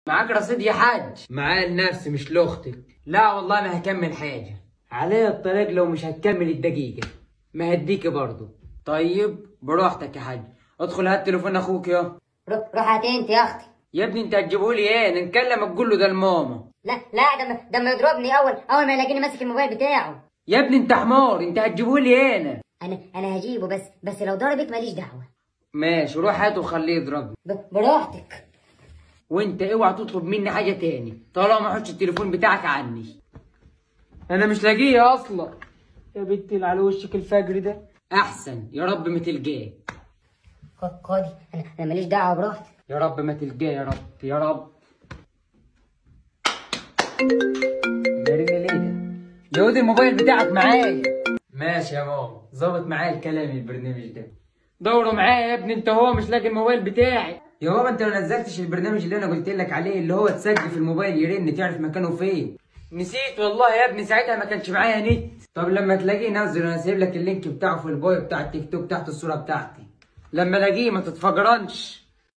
معاك رصيد يا حاج معايا لنفسي مش لاختك لا والله ما هكمل حاجة عليا الطريق لو مش هتكمل الدقيقة ما هديكي برضه طيب براحتك يا حاج ادخل هات تليفون اخوك يا روح روح هات انت يا اختي يا ابني انت هتجيبه لي ايه نتكلم تقول له ده الماما لا لا ده م- ده ما يضربني اول اول ما يلاقيني ماسك الموبايل بتاعه يا ابني انت حمار انت هتجيبه لي ايه انا انا انا هجيبه بس بس لو ضربك ماليش دعوه ماشي روح هاته وخليه يضربني ب- براحتك وانت اوعى تطلب مني حاجة تاني طالما ما حطش التليفون بتاعك عني انا مش لاقيه اصلا يا بنتي اللي على وشك الفجر ده احسن يا رب ما تلقاه خ- خدي انا انا ماليش دعوه براحتك يا رب ما تلقاه يا رب يا رب دارين ليه ده يا ودي الموبايل بتاعك معايا ماشي يا ماما ظبط معايا الكلام البرنامج ده دوروا معايا يا ابني انت هو مش لاقي الموبايل بتاعي يا بابا انت ما نزلتش البرنامج اللي انا قلت لك عليه اللي هو تسجل في الموبايل يرن تعرف مكانه فين نسيت والله يا ابني ساعتها ما كانش معايا نت طب لما تلاقيه نزل انا سايب لك اللينك بتاعه في البايو بتاع التيك توك تحت الصوره بتاعتي لما الاقيه ما تتفجرنش